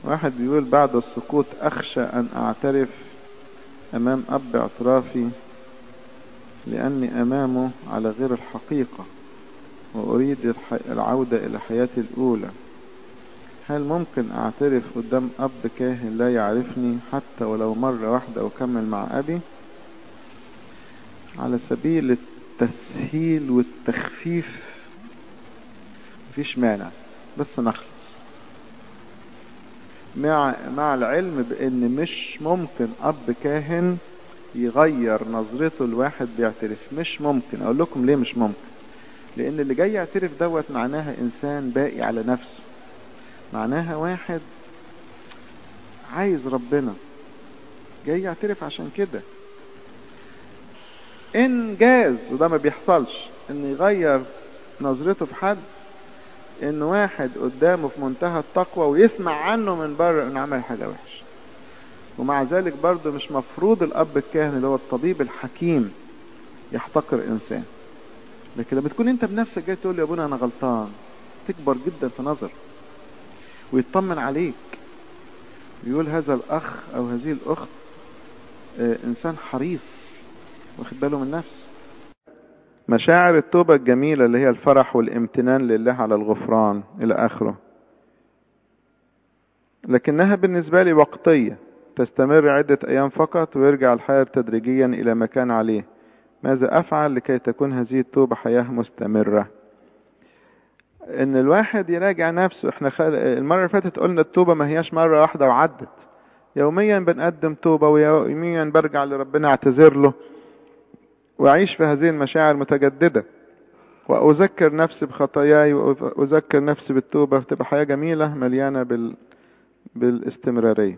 واحد بيقول بعد السقوط أخشى أن أعترف أمام أب اعترافي لأني أمامه على غير الحقيقة وأريد العودة إلى حياتي الأولى هل ممكن أعترف قدام أب كاهن لا يعرفني حتى ولو مرة واحدة وأكمل مع أبي على سبيل التسهيل والتخفيف مفيش مانع بس نخلص مع مع العلم بان مش ممكن اب كاهن يغير نظرته الواحد بيعترف مش ممكن اقول لكم ليه مش ممكن لان اللي جاي يعترف دوت معناها انسان باقي على نفسه معناها واحد عايز ربنا جاي يعترف عشان كده ان جاز وده ما بيحصلش ان يغير نظرته في حد ان واحد قدامه في منتهى التقوى ويسمع عنه من بره انه عمل حاجه وحشه ومع ذلك برضه مش مفروض الاب الكاهن اللي هو الطبيب الحكيم يحتقر انسان لكن لما تكون انت بنفسك جاي تقول يا ابونا انا غلطان تكبر جدا في نظر ويطمن عليك يقول هذا الاخ او هذه الاخت آه انسان حريص واخد باله من نفسه مشاعر التوبة الجميلة اللي هي الفرح والامتنان لله على الغفران إلى آخره لكنها بالنسبة لي وقتية تستمر عدة أيام فقط ويرجع الحياة تدريجيا إلى ما كان عليه ماذا أفعل لكي تكون هذه التوبة حياة مستمرة إن الواحد يراجع نفسه إحنا خل... المرة اللي فاتت قلنا التوبة ما هياش مرة واحدة وعدت يوميا بنقدم توبة ويوميا برجع لربنا اعتذر له وأعيش في هذه المشاعر متجددة وأذكر نفسي بخطاياي وأذكر نفسي بالتوبة تبقى حياة جميلة مليانة بال... بالاستمرارية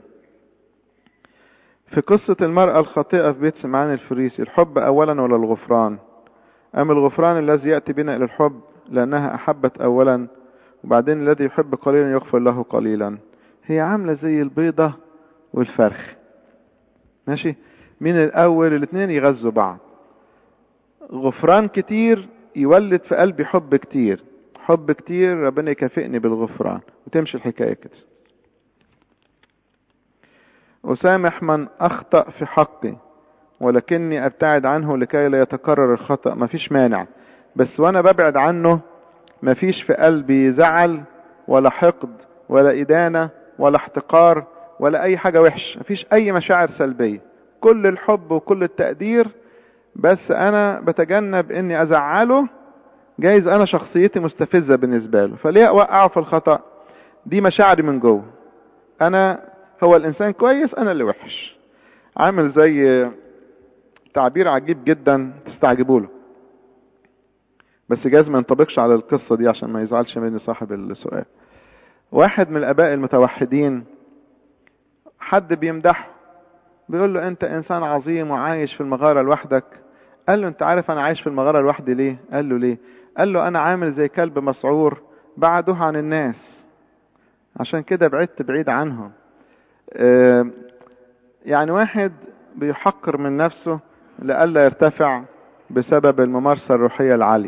في قصة المرأة الخاطئة في بيت سمعان الفريسي الحب أولا ولا الغفران أم الغفران الذي يأتي بنا إلى الحب لأنها أحبت أولا وبعدين الذي يحب قليلا يغفر له قليلا هي عاملة زي البيضة والفرخ ماشي مين الأول الاثنين يغذوا بعض غفران كتير يولد في قلبي حب كتير حب كتير ربنا يكافئني بالغفران وتمشي الحكاية كده أسامح من أخطأ في حقي ولكني أبتعد عنه لكي لا يتكرر الخطأ مفيش مانع بس وأنا ببعد عنه مفيش في قلبي زعل ولا حقد ولا إدانة ولا احتقار ولا أي حاجة وحش مفيش أي مشاعر سلبية كل الحب وكل التقدير بس أنا بتجنب إني أزعله جايز أنا شخصيتي مستفزة بالنسبة له فليه أوقعه في الخطأ دي مشاعري من جوه أنا هو الإنسان كويس أنا اللي وحش عامل زي تعبير عجيب جدا تستعجبوا له بس جايز ما ينطبقش على القصة دي عشان ما يزعلش مني صاحب السؤال واحد من الآباء المتوحدين حد بيمدحه بيقول له أنت إنسان عظيم وعايش في المغارة لوحدك قال له أنت عارف أنا عايش في المغارة لوحدي ليه؟ قال له ليه؟ قال له أنا عامل زي كلب مسعور بعده عن الناس عشان كده بعدت بعيد عنهم آه يعني واحد بيحقر من نفسه لئلا يرتفع بسبب الممارسة الروحية العالية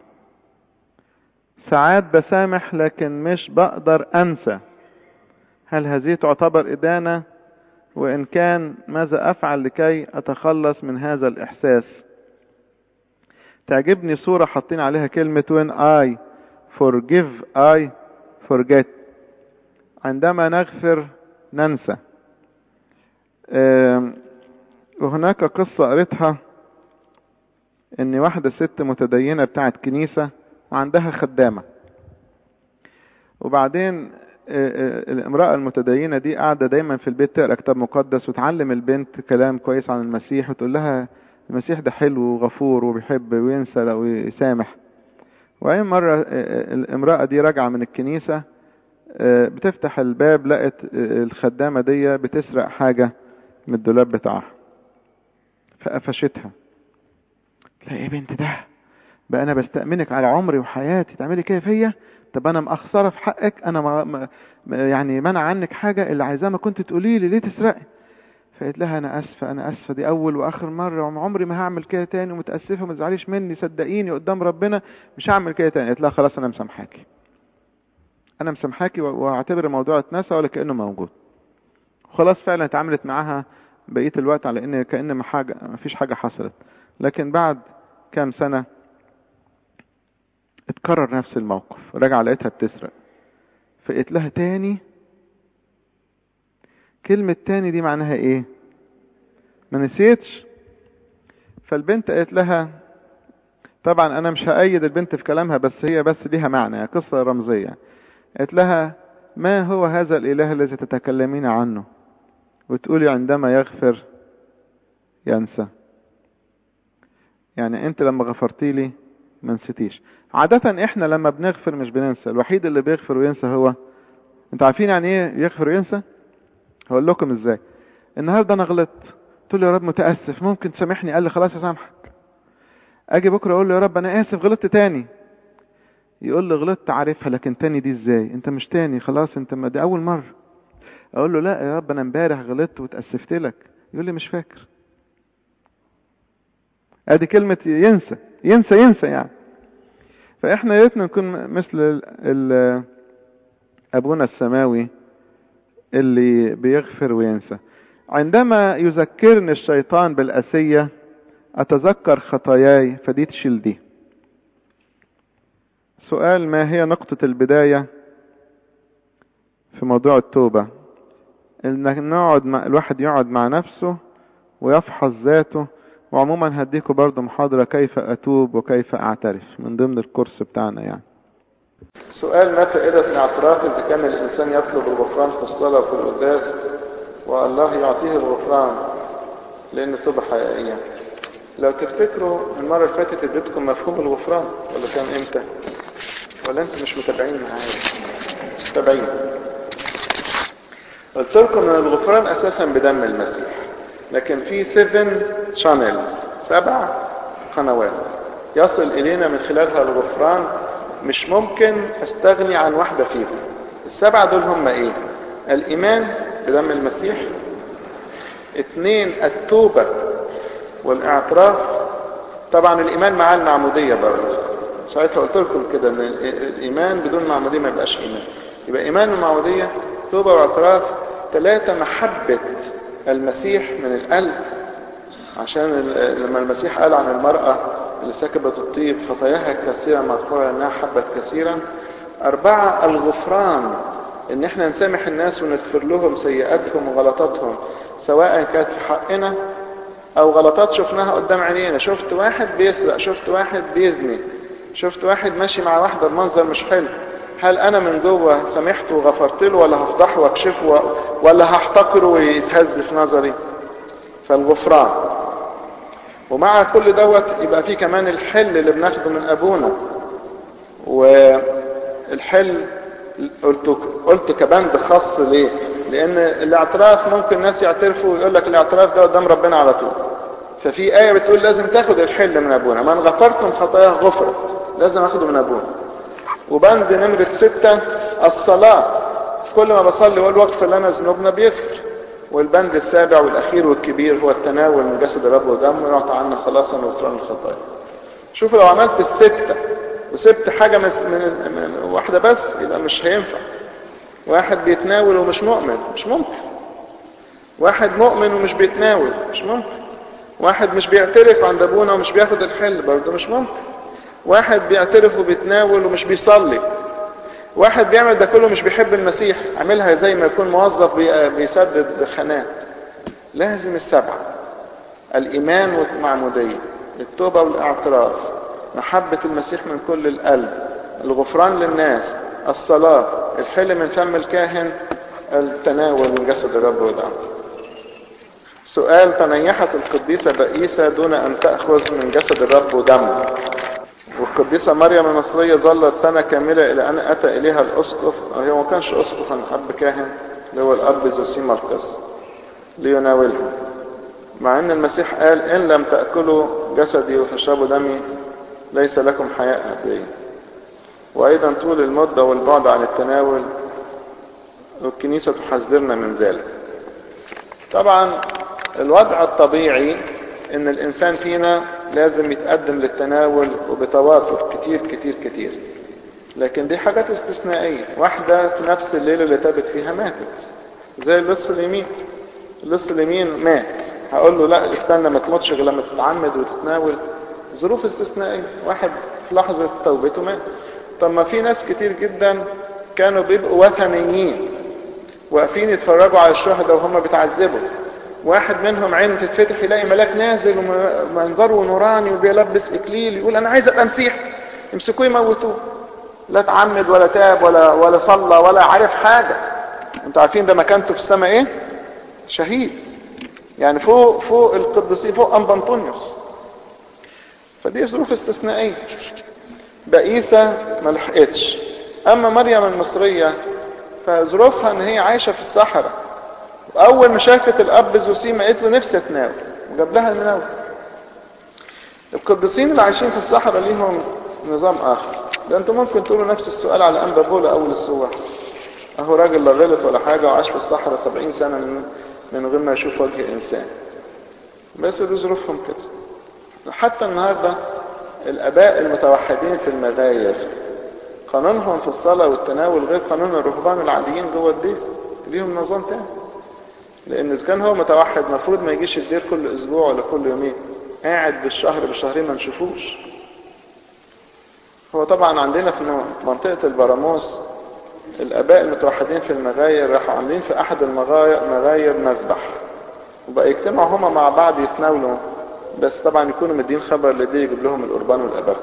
ساعات بسامح لكن مش بقدر أنسى هل هذه تعتبر إدانة وإن كان ماذا أفعل لكي أتخلص من هذا الإحساس تعجبني صورة حاطين عليها كلمة when I forgive I forget عندما نغفر ننسى وهناك قصة قريتها ان واحدة ست متدينة بتاعت كنيسة وعندها خدامة وبعدين الامرأة المتدينة دي قاعدة دايما في البيت تقرا كتاب مقدس وتعلم البنت كلام كويس عن المسيح وتقول لها المسيح ده حلو وغفور وبيحب وينسى ويسامح وأي مرة الامرأة دي راجعة من الكنيسة بتفتح الباب لقت الخدامة دي بتسرق حاجة من الدولاب بتاعها فقفشتها لا يا بنت ده بقى انا بستأمنك على عمري وحياتي تعملي كده فيا طب انا مقصره في حقك انا ما ما يعني منع عنك حاجه اللي عايزاه ما كنت تقولي لي ليه تسرقي فقلت لها انا اسفه انا اسفه دي اول واخر مره وعمري ما هعمل كده تاني ومتاسفه وما تزعليش مني صدقيني قدام ربنا مش هعمل كده تاني قلت لها خلاص انا مسامحاكي انا مسامحاكي واعتبر الموضوع اتنسى ولا كانه موجود خلاص فعلا اتعاملت معاها بقيه الوقت على ان كان ما حاجه ما فيش حاجه حصلت لكن بعد كام سنه اتكرر نفس الموقف رجع لقيتها بتسرق فقلت لها تاني كلمة تاني دي معناها ايه ما نسيتش فالبنت قالت لها طبعا انا مش هأيد البنت في كلامها بس هي بس ليها معنى قصة رمزية قالت لها ما هو هذا الاله الذي تتكلمين عنه وتقولي عندما يغفر ينسى يعني انت لما غفرتي لي ما نسيتيش عادة احنا لما بنغفر مش بننسى الوحيد اللي بيغفر وينسى هو انت عارفين يعني ايه يغفر وينسى هقول لكم ازاي النهارده انا غلطت قلت له يا رب متاسف ممكن تسامحني قال لي خلاص اسامحك اجي بكره اقول له يا رب انا اسف غلطت تاني يقول لي غلطت عارفها لكن تاني دي ازاي انت مش تاني خلاص انت ما دي اول مره اقول له لا يا رب انا امبارح غلطت وتاسفت لك يقول لي مش فاكر ادي كلمه ينسى ينسى ينسى يعني فاحنا يا ريتنا نكون مثل ال ال ابونا السماوي اللي بيغفر وينسى عندما يذكرني الشيطان بالأسية أتذكر خطاياي فدي تشيل دي سؤال ما هي نقطة البداية في موضوع التوبة انك نقعد مع الواحد يقعد مع نفسه ويفحص ذاته وعموما هديكم برضو محاضرة كيف أتوب وكيف أعترف من ضمن الكورس بتاعنا يعني سؤال ما فائدة الاعتراف إذا كان الإنسان يطلب الغفران في الصلاة وفي القداس والله يعطيه الغفران لأن توبة حقيقية لو تفتكروا المرة اللي فاتت اديتكم مفهوم الغفران ولا كان امتى ولا انتم مش متابعين معايا متابعين قلت لكم ان الغفران اساسا بدم المسيح لكن في 7 شانلز سبع قنوات يصل الينا من خلالها الغفران مش ممكن استغني عن واحدة فيهم السبعة دول هم ايه الايمان بدم المسيح اثنين التوبة والاعتراف طبعا الايمان مع المعمودية برضه ساعتها قلت لكم كده ان الايمان بدون معمودية ما يبقاش ايمان يبقى ايمان ومعمودية توبة واعتراف ثلاثة محبة المسيح من القلب عشان لما المسيح قال عن المرأة اللي سكبت الطيب خطاياها كثيرة مغفورة لأنها حبت كثيرا أربعة الغفران إن إحنا نسامح الناس ونغفر لهم سيئاتهم وغلطاتهم سواء كانت في حقنا أو غلطات شفناها قدام عينينا شفت واحد بيسرق شفت واحد بيزني شفت واحد ماشي مع واحدة المنظر مش حلو هل أنا من جوه سامحته وغفرت له ولا هفضحه واكشفه ولا هحتقره ويتهز في نظري فالغفران ومع كل دوت يبقى في كمان الحل اللي بناخده من ابونا والحل قلت قلت كبند خاص ليه لان الاعتراف ممكن ناس يعترفوا ويقول لك الاعتراف ده قدام ربنا على طول ففي آية بتقول لازم تاخد الحل من ابونا من غفرتم خطاياه غفرت لازم اخده من ابونا وبند نمرة ستة الصلاة كل ما بصلي واقول واغفر لنا ذنوبنا بيغفر والبند السابع والاخير والكبير هو التناول من جسد الرب ودمه يعطى عنا خلاصا وغفران الخطايا شوف لو عملت الستة وسبت حاجة من, من واحدة بس يبقى مش هينفع واحد بيتناول ومش مؤمن مش ممكن واحد مؤمن ومش بيتناول مش ممكن واحد مش بيعترف عند ابونا ومش بياخد الحل برضه مش ممكن واحد بيعترف وبيتناول ومش بيصلي واحد بيعمل ده كله مش بيحب المسيح عاملها زي ما يكون موظف بيسدد خانات لازم السبعة الإيمان والمعمودية التوبة والاعتراف محبة المسيح من كل القلب الغفران للناس الصلاة الحل من فم الكاهن التناول من جسد الرب ودعم سؤال تنيحت القديسة بئيسة دون أن تأخذ من جسد الرب ودمه والقديسة مريم المصرية ظلت سنة كاملة إلى أن أتى إليها الأسقف هو ما كانش أسقف أنا أب كاهن اللي هو الأب زوسيم القس ليناولها مع أن المسيح قال إن لم تأكلوا جسدي وتشربوا دمي ليس لكم حياة أبدية وأيضا طول المدة والبعد عن التناول والكنيسة تحذرنا من ذلك طبعا الوضع الطبيعي ان الانسان فينا لازم يتقدم للتناول وبتواتر كتير كتير كتير لكن دي حاجات استثنائية واحدة في نفس الليلة اللي تابت فيها ماتت زي اللص اليمين اللص اليمين مات هقول له لا استنى ما تموتش غير لما تتعمد وتتناول ظروف استثنائية واحد في لحظة توبته مات طب ما في ناس كتير جدا كانوا بيبقوا وثنيين واقفين يتفرجوا على الشهداء وهم بيتعذبوا واحد منهم عينه تتفتح يلاقي ملاك نازل ومنظره نوراني وبيلبس اكليل يقول انا عايز ابقى مسيح يمسكوه يموتوه لا تعمد ولا تاب ولا ولا صلى ولا عارف حاجه انتوا عارفين ده مكانته في السماء ايه شهيد يعني فوق فوق القديسين فوق ام بنطونيوس فدي ظروف استثنائيه بقيسة ما لحقتش اما مريم المصرية فظروفها ان هي عايشة في الصحراء واول ما شافت الاب زوسيما قالت له نفسي اتناول وجاب لها المناول القديسين اللي عايشين في الصحراء ليهم نظام اخر ده انتوا ممكن تقولوا نفس السؤال على انبا بولا اول الصور اهو راجل لا غلط ولا حاجة وعاش في الصحراء سبعين سنة من, من غير ما يشوف وجه انسان بس دي ظروفهم كده حتى النهارده الاباء المتوحدين في المغاير قانونهم في الصلاة والتناول غير قانون الرهبان العاديين جوه الدير ليهم نظام تاني لان اذا كان هو متوحد المفروض ما يجيش الدير كل اسبوع ولا كل يومين قاعد بالشهر بالشهرين ما نشوفوش هو طبعا عندنا في منطقة البراموس الاباء المتوحدين في المغاير راحوا عاملين في احد المغاير مذبح وبقى يجتمعوا هما مع بعض يتناولوا بس طبعا يكونوا مدين خبر لدي يجيب لهم القربان والاباء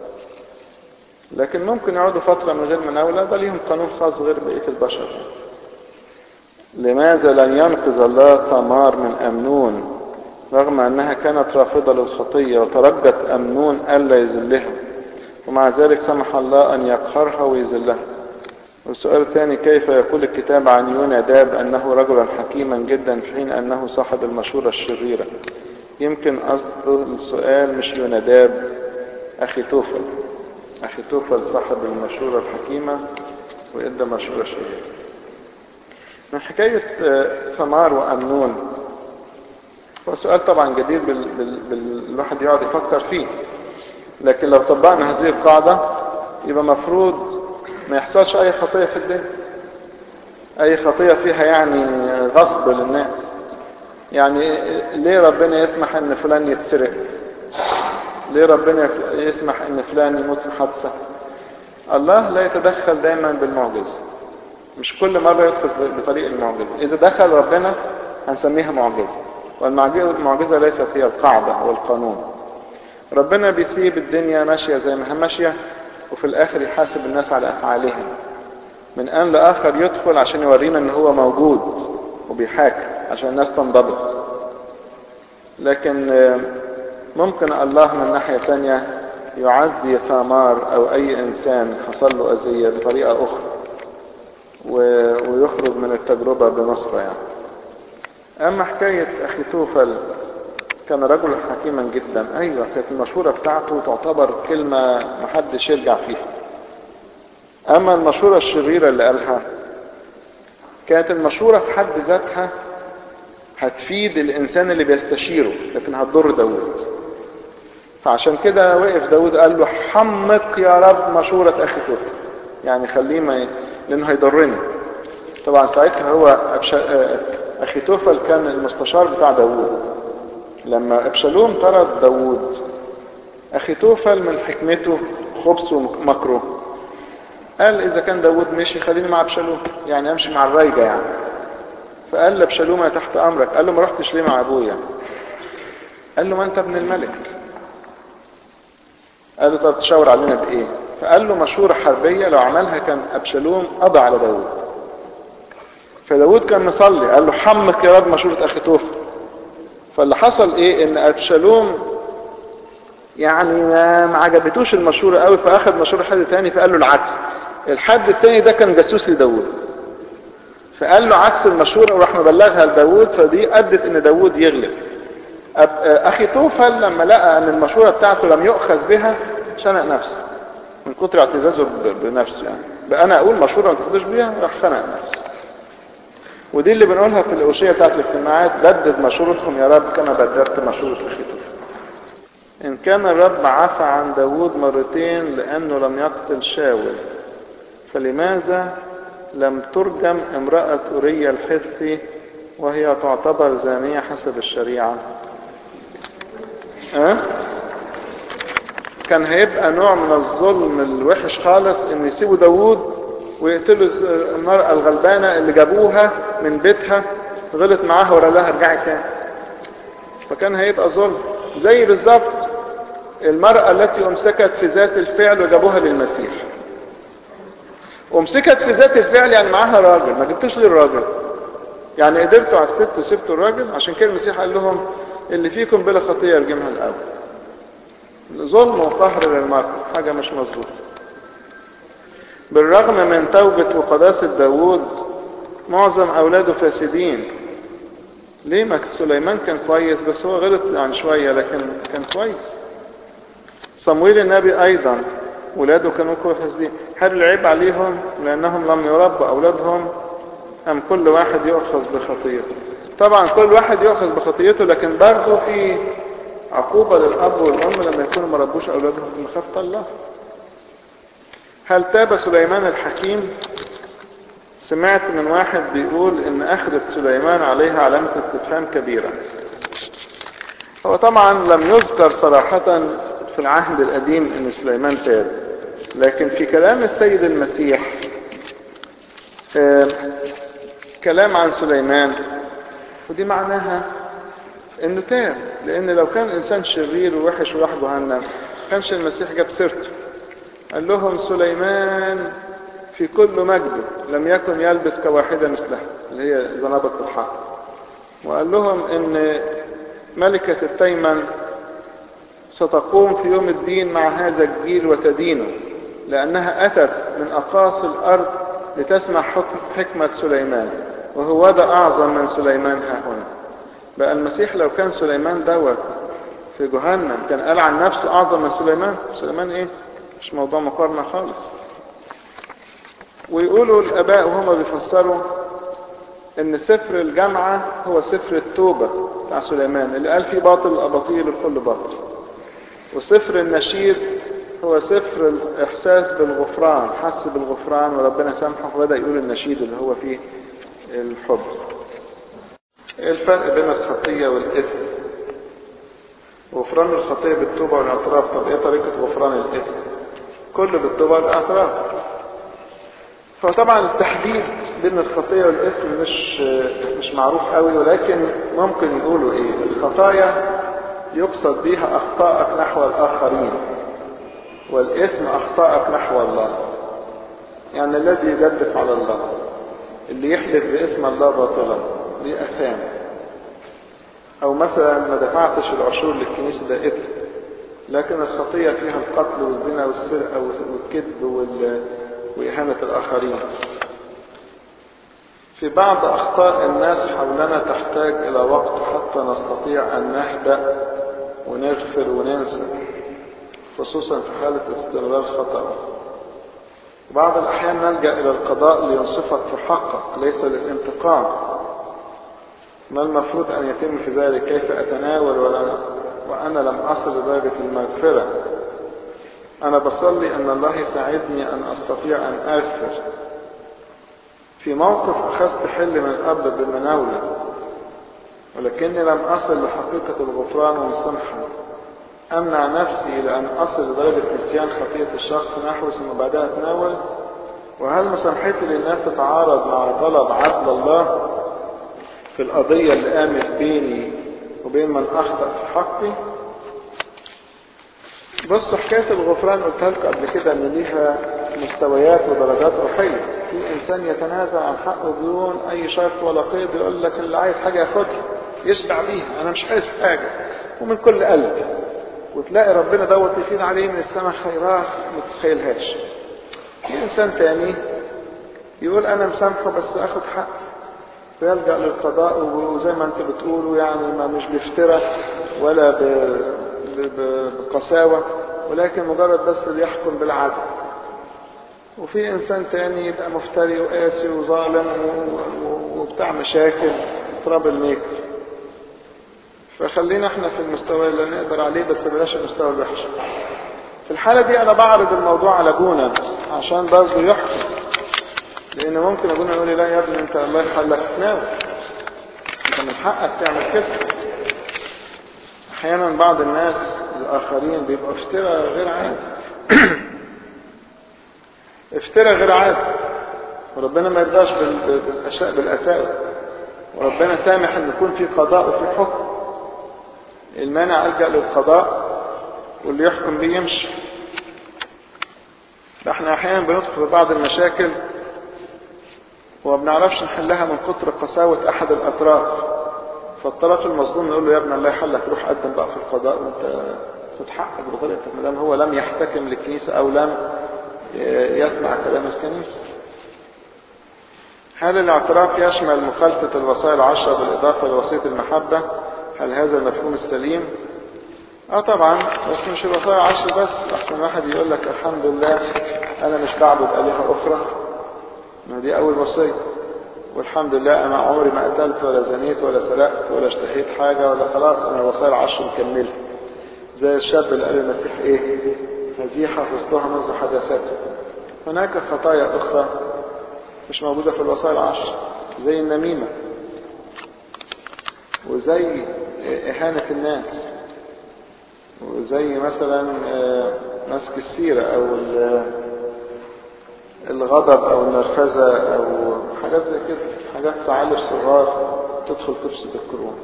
لكن ممكن يقعدوا فترة من غير مناولة ده ليهم قانون خاص غير بقية البشر لماذا لن ينقذ الله ثمار من أمنون رغم أنها كانت رافضة للخطية وترجت أمنون ألا يذلها ومع ذلك سمح الله أن يقهرها ويذلها والسؤال الثاني كيف يقول الكتاب عن يوناداب أنه رجلا حكيما جدا في حين أنه صاحب المشورة الشريرة يمكن قصد السؤال مش يوناداب أخي توفل أخي توفل صاحب المشورة الحكيمة وإدى مشورة شريرة من حكاية ثمار وأمنون هو سؤال طبعا جديد بال... بال... بال... الواحد يقعد يفكر فيه لكن لو طبقنا هذه القاعدة يبقى مفروض ما يحصلش أي خطية في الدنيا أي خطية فيها يعني غصب للناس يعني ليه ربنا يسمح ان فلان يتسرق ليه ربنا يسمح ان فلان يموت في حادثة الله لا يتدخل دايما بالمعجزة مش كل مرة يدخل بطريق المعجزة اذا دخل ربنا هنسميها معجزة والمعجزة ليست هي القاعدة والقانون ربنا بيسيب الدنيا ماشية زي ما هي ماشية وفي الاخر يحاسب الناس على افعالهم من ان لاخر يدخل عشان يورينا ان هو موجود وبيحاكم عشان الناس تنضبط لكن ممكن الله من ناحية ثانية يعزي ثمار او اي انسان حصل له اذية بطريقة اخرى ويخرج من التجربة بنصرة يعني اما حكاية اخي توفل كان رجل حكيما جدا ايوه كانت المشورة بتاعته تعتبر كلمة محدش يرجع فيها اما المشورة الشريرة اللي قالها كانت المشورة في حد ذاتها هتفيد الانسان اللي بيستشيره لكن هتضر داود فعشان كده وقف داود قال له حمق يا رب مشورة اخي توفل يعني خليه ما لانه هيضرني طبعا ساعتها هو أبش... اخي توفل كان المستشار بتاع داود لما ابشالوم طرد داود اخي توفل من حكمته خبث ومكره قال اذا كان داود مشي خليني مع ابشالوم يعني امشي مع الرايجة يعني فقال لابشالوم انا تحت امرك قال له ما رحتش ليه مع ابويا قال له ما انت ابن الملك قال له طب تشاور علينا بايه فقال له مشورة حربية لو عملها كان ابشالوم قضى على داود فداود كان مصلي قال له حمك يا رب مشورة اخي توفل فاللي حصل ايه ان ابشالوم يعني ما عجبتوش المشورة قوي فاخد مشورة حد تاني فقال له العكس الحد التاني ده كان جاسوس لداود فقال له عكس المشورة وراح مبلغها لداود فدي ادت ان داود يغلب اخي توفل لما لقى ان المشورة بتاعته لم يؤخذ بها شنق نفسه من كتر اعتزازه بنفسه يعني بقى انا اقول مشورة ما تاخدوش بيها راح خنق نفسه ودي اللي بنقولها في الأوشية بتاعت الاجتماعات بدد مشورتهم يا رب كما بددت مشورة أخي إن كان الرب عفى عن داود مرتين لأنه لم يقتل شاول فلماذا لم ترجم امرأة أوريا الحثي وهي تعتبر زانية حسب الشريعة أه؟ كان هيبقى نوع من الظلم الوحش خالص ان يسيبوا داوود ويقتلوا المرأة الغلبانة اللي جابوها من بيتها غلط معاها ورا لها ارجعي تاني فكان هيبقى ظلم زي بالظبط المرأة التي امسكت في ذات الفعل وجابوها للمسيح امسكت في ذات الفعل يعني معاها راجل ما جبتوش للراجل يعني قدرتوا على الست وسبتوا الراجل عشان كده المسيح قال لهم اللي فيكم بلا خطية يرجمها الأول ظلم وقهر للمرأة حاجة مش مظبوطة بالرغم من توبة وقداسة داوود معظم أولاده فاسدين ليه ما سليمان كان كويس بس هو غلط يعني شوية لكن كان كويس صمويل النبي أيضا ولاده كانوا فاسدين هل العيب عليهم لأنهم لم يربوا أولادهم أم كل واحد يؤخذ بخطيته طبعا كل واحد يؤخذ بخطيته لكن برضه في عقوبة للأب والأم لما يكونوا ما ربوش أولادهم في مخافة الله هل تاب سليمان الحكيم سمعت من واحد بيقول ان اخذت سليمان عليها علامة استفهام كبيرة هو طبعا لم يذكر صراحة في العهد القديم ان سليمان تاب لكن في كلام السيد المسيح آه كلام عن سليمان ودي معناها انه تاب لان لو كان انسان شرير ووحش وراح جهنم كانش المسيح جاب سيرته قال لهم سليمان في كل مجده لم يكن يلبس كواحدة مثلها اللي هي زنابة الحق وقال لهم ان ملكة التيمن ستقوم في يوم الدين مع هذا الجيل وتدينه لأنها أتت من أقاصي الأرض لتسمع حكم حكمة سليمان وهو ده أعظم من سليمان ها هنا بقى المسيح لو كان سليمان دوت في جهنم كان قال عن نفسه أعظم من سليمان سليمان إيه مش موضوع مقارنة خالص ويقولوا الآباء وهما بيفسروا إن سفر الجامعة هو سفر التوبة بتاع سليمان اللي قال فيه باطل الأباطيل الكل باطل وسفر النشيد هو سفر الإحساس بالغفران حس بالغفران وربنا سامحه وبدأ يقول النشيد اللي هو فيه الحب ايه الفرق بين الخطية والإثم غفران الخطية بالتوبة والاعتراف طب ايه طريقة غفران الإثم كله بالتوبة والاعتراف فطبعا التحديد بين الخطية والإثم مش مش معروف قوي ولكن ممكن يقولوا ايه الخطايا يقصد بها أخطاءك نحو الآخرين والإثم أخطاءك نحو الله يعني الذي يجدف على الله اللي يحلف باسم الله باطلا دي أثام أو مثلا ما دفعتش العشور للكنيسة ده إثم لكن الخطية فيها القتل والزنا والسرقة والكذب وال... وإهانة الآخرين في بعض أخطاء الناس حولنا تحتاج إلى وقت حتى نستطيع أن نهدأ ونغفر وننسى خصوصا في حالة استمرار خطأ بعض الأحيان نلجأ إلى القضاء لينصفك في حقك ليس للانتقام ما المفروض أن يتم في ذلك كيف أتناول ولا وأنا لم أصل لدرجة المغفرة أنا بصلي أن الله يساعدني أن أستطيع أن أغفر في موقف أخذت حل من الأب بالمناولة ولكني لم أصل لحقيقة الغفران والسمحة أمنع نفسي إلى أن أصل لدرجة نسيان خطيئة الشخص نحو ثم بعدها أتناول وهل مسامحتي للناس تتعارض مع طلب عدل الله في القضية اللي قامت بيني وبين من أخطأ في حقي بصوا حكاية الغفران قلتها لكم قبل كده إن ليها مستويات ودرجات روحية في إنسان يتنازل عن حقه بدون أي شرط ولا قيد يقول لك اللي عايز حاجة ياخدها يشبع بيها أنا مش عايز حاجة ومن كل قلب وتلاقي ربنا دوت يفيد عليه من السماء خيرات ما تتخيلهاش في إنسان تاني يقول أنا مسامحه بس أخد حق فيلجأ للقضاء وزي ما أنت بتقولوا يعني ما مش بيفترى ولا ب... بقساوة ولكن مجرد بس بيحكم بالعدل وفي انسان تاني يبقى مفتري وقاسي وظالم وبتاع مشاكل ترابل ميكر فخلينا احنا في المستوى اللي نقدر عليه بس بلاش المستوى الوحش في الحالة دي انا بعرض الموضوع على جونا عشان برضه يحكم لان ممكن ابونا يقول لي لا يا ابني انت الله يخليك تناول انت من حقك تعمل كده احيانا بعض الناس الاخرين بيبقوا افتراء غير عادي افتراء غير عادي وربنا ما يرضاش بالاشياء بالاساء وربنا سامح ان يكون في قضاء وفي حكم المانع الجا للقضاء واللي يحكم بيه يمشي احنا احيانا بندخل في بعض المشاكل وما بنعرفش نحلها من كتر قساوة احد الاطراف فالطرف المظلوم نقول له يا ابن الله يحلك روح قدم بقى في القضاء وانت خد حقك بطريقتك ما دام هو لم يحتكم للكنيسة او لم يسمع كلام الكنيسة هل الاعتراف يشمل مخالفة الوصايا العشرة بالإضافة لوصية المحبة هل هذا المفهوم السليم اه طبعا بس مش الوصايا العشر بس احسن واحد يقول لك الحمد لله انا مش بعبد آلهة اخرى ما دي اول وصية والحمد لله انا عمري ما قتلت ولا زنيت ولا سرقت ولا اشتهيت حاجة ولا خلاص انا الوصايا العشر مكملة زي الشاب اللي قال المسيح ايه هذه حفظتها منذ حدثاتي هناك خطايا اخرى مش موجودة في الوصايا العشر زي النميمة وزي إهانة الناس وزي مثلا مسك السيرة أو الغضب أو النرفزة أو حاجات زي كده حاجات تعالج صغار تدخل تفسد القرون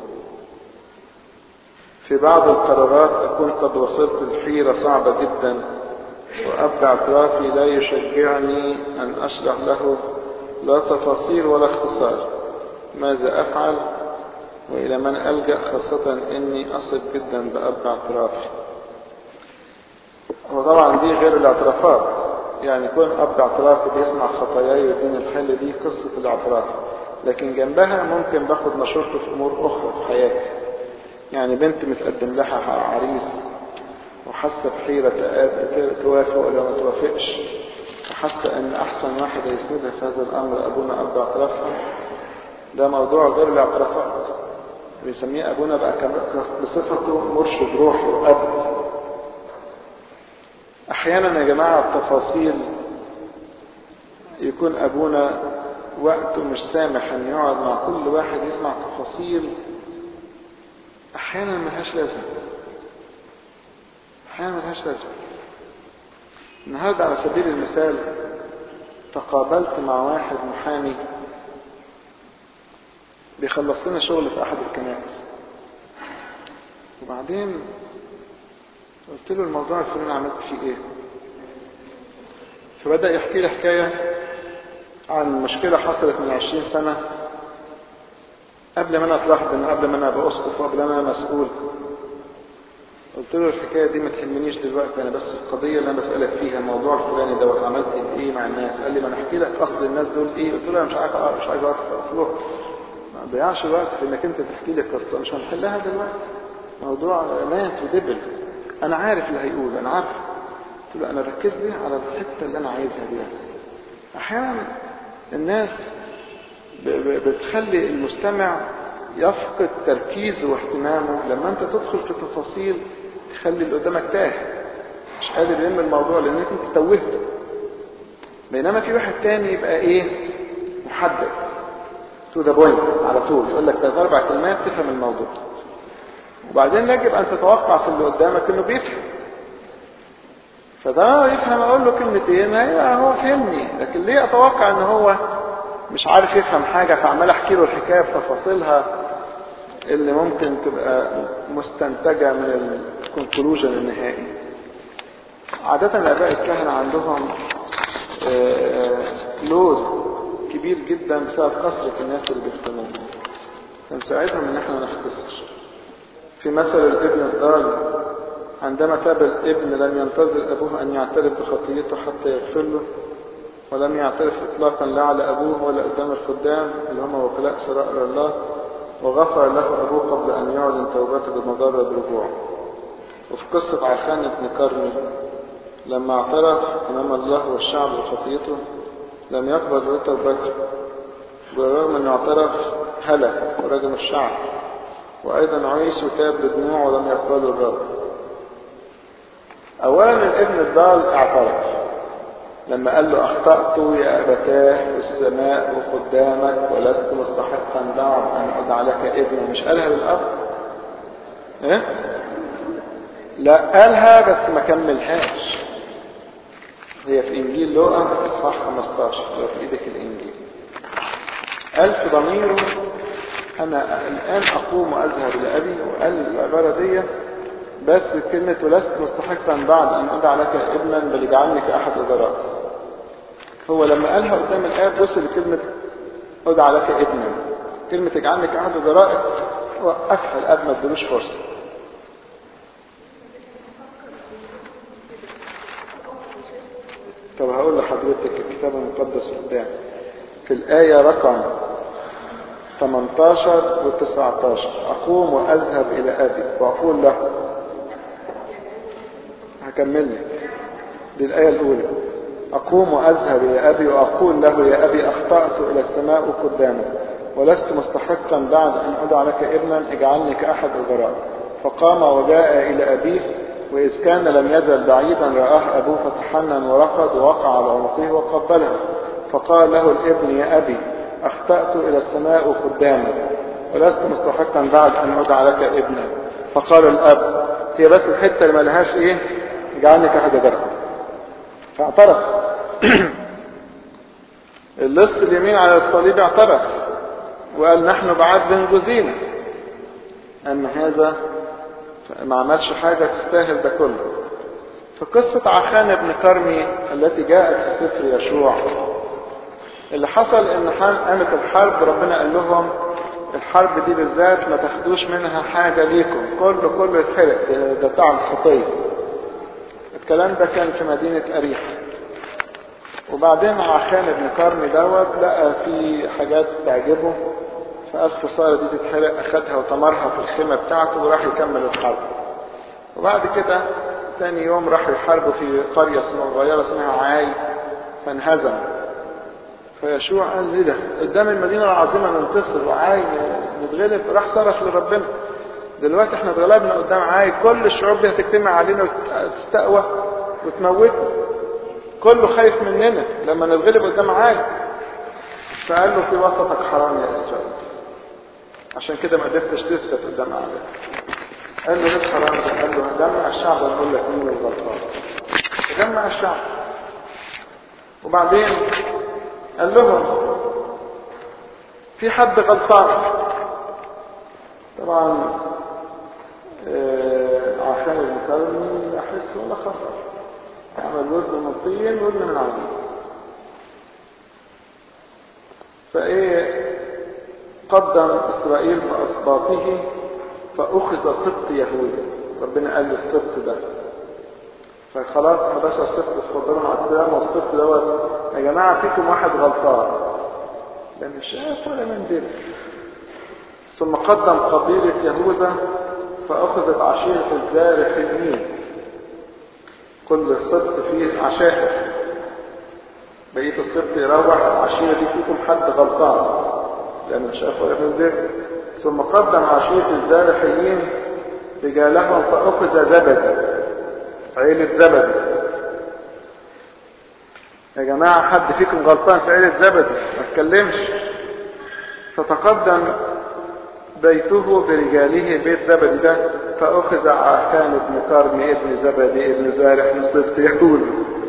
في بعض القرارات أكون قد وصلت الحيرة صعبة جدا وأبدأ اعترافي لا يشجعني أن أشرح له لا تفاصيل ولا اختصار ماذا أفعل وإلى من ألجأ خاصة إني أثق جدا بأب اعترافي وطبعا دي غير الاعترافات يعني يكون أب اعترافي بيسمع خطاياي ويديني الحل دي قصة الاعتراف لكن جنبها ممكن باخد مشورته في أمور أخرى في حياتي يعني بنت متقدم لها عريس وحاسة بحيرة توافق ولا ما توافقش وحاسة ان احسن واحد يسندها في هذا الامر ابونا اب اعترافها ده موضوع غير الاعترافات بيسميه ابونا بقى بصفته مرشد روحي واب احيانا يا جماعة التفاصيل يكون ابونا وقته مش سامح ان يقعد مع كل واحد يسمع تفاصيل احيانا ملهاش لازمه احيانا ملهاش لازمه النهاردة على سبيل المثال تقابلت مع واحد محامي بيخلص لنا شغل في أحد الكنائس وبعدين قلت له الموضوع الفلاني عملت فيه ايه فبدأ يحكي لي حكاية عن مشكلة حصلت من عشرين سنة قبل ما انا اتلحظ قبل ما انا ابقى اسقف وقبل ما انا مسؤول قلت له الحكايه دي ما تهمنيش دلوقتي انا بس القضيه اللي انا بسالك فيها الموضوع الفلاني دوت عملت ايه مع الناس قال لي ما انا احكي لك اصل الناس دول ايه قلت له انا مش عارف مش عايز اعرف اصله ما تضيعش الوقت في انك انت تحكي لي قصه مش هنحلها دلوقتي موضوع مات ودبل انا عارف اللي هيقول انا عارف قلت له انا ركز لي على الحته اللي انا عايزها دي بس احيانا الناس بتخلي المستمع يفقد تركيزه واهتمامه لما انت تدخل في تفاصيل تخلي اللي قدامك تاه مش قادر يلم الموضوع لانك انت توهته بينما في واحد تاني يبقى ايه محدد تو ذا بوينت على طول يقول لك ثلاث اربع كلمات تفهم الموضوع وبعدين يجب ان تتوقع في اللي قدامك انه بيفهم فده يفهم اقول له كلمتين هي هو فهمني لكن ليه اتوقع ان هو مش عارف يفهم حاجة فعمال احكي له الحكاية بتفاصيلها اللي ممكن تبقى مستنتجة من الكونكلوجن النهائي عادة الآباء الكهنة عندهم لود كبير جدا بسبب كثرة الناس اللي بيخدموهم فنساعدهم ان احنا نختصر في مثل الابن الضال عندما تاب الابن لم ينتظر ابوه ان يعترف بخطيته حتى يغفر له ولم يعترف اطلاقا لا على ابوه ولا قدام الخدام اللي هم وكلاء سرائر الله وغفر له ابوه قبل ان يعلن توبته بمجرد رجوعه وفي قصة عخان بن كرمي لما اعترف امام الله والشعب بخطيته لم يقبل توبته بالرغم انه اعترف هلك ورجم الشعب وايضا عيسو تاب بدموعه ولم يقبله الرب اولا الابن الضال اعترف لما قال له أخطأت يا أبتاه في السماء وقدامك ولست مستحقا بعد أن أدع لك ابنا مش قالها للأب إيه؟ لا قالها بس ما كملهاش هي في إنجيل لوقا إصحاح 15 لو في إيدك الإنجيل قال في ضميره أنا الآن أقوم وأذهب لأبي وقال العبارة دي بس كلمة ولست مستحقا بعد أن أدع لك ابنا بل اجعلني كأحد أدراك هو لما قالها قدام الآب وصل لكلمة أدع لك ابنا كلمة اجعلني كأحد أدرائك وقفها الآب ما ادلوش فرصة طب هقول لحضرتك الكتاب المقدس قدام في الآية رقم 18 و 19 أقوم وأذهب إلى أبي وأقول له هكمل لك دي الآية الأولى أقوم وأذهب إلى أبي وأقول له يا أبي أخطأت إلى السماء قدامك ولست مستحقا بعد أن أدع لك ابنا اجعلني كأحد أجراء فقام وجاء إلى أبيه وإذ كان لم يزل بعيدا رآه أبوه فتحنن ورقد ووقع على عنقه وقبله فقال له الابن يا أبي أخطأت إلى السماء قدامك ولست مستحقا بعد أن أدع لك ابنا فقال الأب هي بس الحتة اللي ملهاش إيه جعلني كأحد أجراء فاعترف اللص اليمين على الصليب اعترف وقال نحن بعدل جزينا أما هذا ما عملش حاجة تستاهل ده كله في قصة عخان بن كرمي التي جاءت في سفر يشوع اللي حصل ان قامت الحرب ربنا قال لهم الحرب دي بالذات ما تاخدوش منها حاجة ليكم كله كله يتحرق ده, ده بتاع الخطية الكلام ده كان في مدينة أريحة وبعدين عخان بن كرمي دوت لقى في حاجات تعجبه فقال خسارة دي تتحرق أخدها وطمرها في الخيمة بتاعته وراح يكمل الحرب وبعد كده ثاني يوم راح يحاربوا في قرية صغيرة اسمها عاي فانهزم فيشوع قال ايه ده قدام المدينة العظيمة ننتصر وعاي نتغلب راح صرخ لربنا دلوقتي احنا اتغلبنا قدام عاي كل الشعوب دي هتجتمع علينا وتستقوى وتموتنا كله خايف مننا لما نتغلب قدام عاي فقال له في وسطك حرام يا اسرائيل عشان كده ما قدرتش تثبت قدام عاي قال له ليه حرام قال له جمع الشعب ونقول لك مين الغلطان جمع الشعب وبعدين قال لهم في حد غلطان طبعا آه عشان المكرمي احس ولا خطر يعمل ودن من طين ودن من عظيم فايه قدم اسرائيل باسباطه فاخذ سبط يهوذا ربنا قال له السبط ده فخلاص 11 سبط اتفضلوا مع السلامه والسبط دوت يا جماعه فيكم واحد غلطان ده مش شاف ولا مندل ثم قدم قبيله يهوذا فاخذت عشيره الزارفيين كل سبط فيه عشائر بقيه السبط يروح العشيره دي فيكم حد غلطان لأنه مش شاف ولا مندل ثم قدم عشيرة الزارحيين رجالهم فأخذ زبدي عيلة زبدي يا جماعة حد فيكم غلطان في عيلة زبدي ما تكلمش فتقدم بيته برجاله بيت زبدي ده فأخذ عكان ابن كرمي ابن زبدي ابن زارح من صفت يهوذا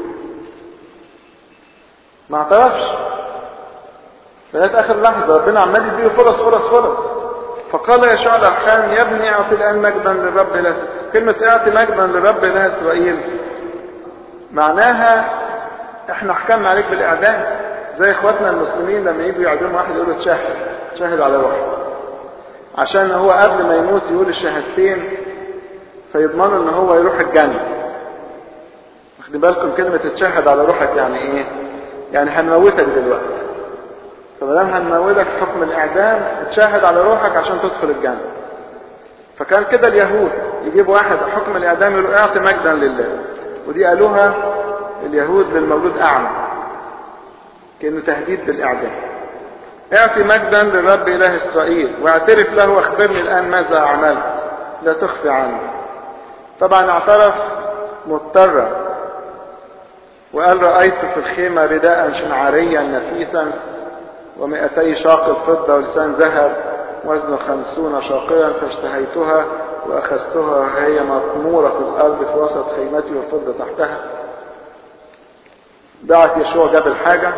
ما اعترفش لغايه اخر لحظه ربنا عمال يديله فرص فرص فرص فقال يا شعب الخان يا ابني اعطي الان مجدا للرب اله كلمه اعطي مجدا للرب اله اسرائيل معناها احنا حكمنا عليك بالاعدام زي اخواتنا المسلمين لما يجوا يعدموا واحد يقولوا تشهد تشهد على روحه عشان هو قبل ما يموت يقول الشهادتين فيضمنوا ان هو يروح الجنه واخدين بالكم كلمه تشهد على روحك يعني ايه يعني هنموتك دلوقتي فما دام هنموتك حكم الاعدام اتشاهد على روحك عشان تدخل الجنه فكان كده اليهود يجيب واحد حكم الاعدام يقولوا اعطي مجدا لله ودي قالوها اليهود للمولود اعمى كانه تهديد بالاعدام اعطي مجدا للرب اله اسرائيل واعترف له واخبرني الان ماذا عملت لا تخفي عني طبعا اعترف مضطرا وقال رأيت في الخيمة رداء شنعاريا نفيسا ومئتي شاقل فضة ولسان ذهب وزن خمسون شاقلا فاشتهيتها وأخذتها وهي مطمورة في الأرض في وسط خيمتي والفضة تحتها دعت يشوع جاب الحاجة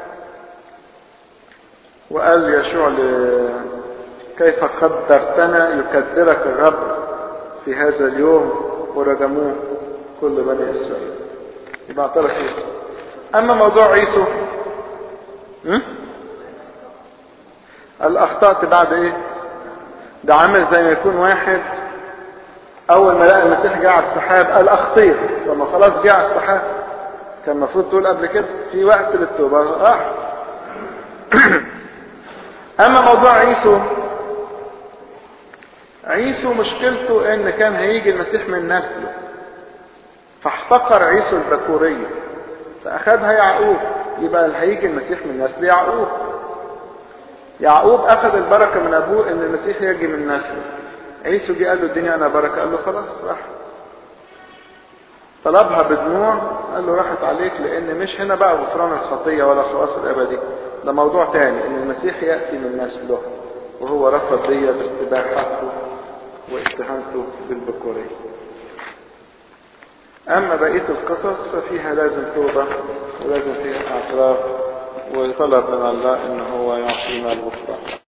وقال يشوع ل... كيف قدرتنا يكدرك الرب في هذا اليوم ورجموه كل بني إسرائيل يبقى اعترف عيسو أما موضوع عيسو قال أخطأت بعد إيه ده عامل زي ما يكون واحد أول ما لقى المسيح جه على السحاب قال أخطيت لما خلاص جه على السحاب كان المفروض تقول قبل كده في وقت للتوبة راح أما موضوع عيسو عيسو مشكلته ان كان هيجي المسيح من نسله فاحتقر عيسو البكورية فاخدها يعقوب يبقى اللي هيجي المسيح من نسل يعقوب يعقوب اخذ البركة من ابوه ان المسيح يجي من نسله عيسو جه قال له الدنيا انا بركة قال له خلاص راح طلبها بدموع قال له راحت عليك لان مش هنا بقى غفران الخطية ولا خلاص الابدي ده موضوع تاني ان المسيح يأتي من نسله وهو رفض دي باستباحته واتهامته بالبكورية أما بقية القصص ففيها لازم توبة ولازم فيها اعتراف وطلب من الله إن هو يعطينا الغفران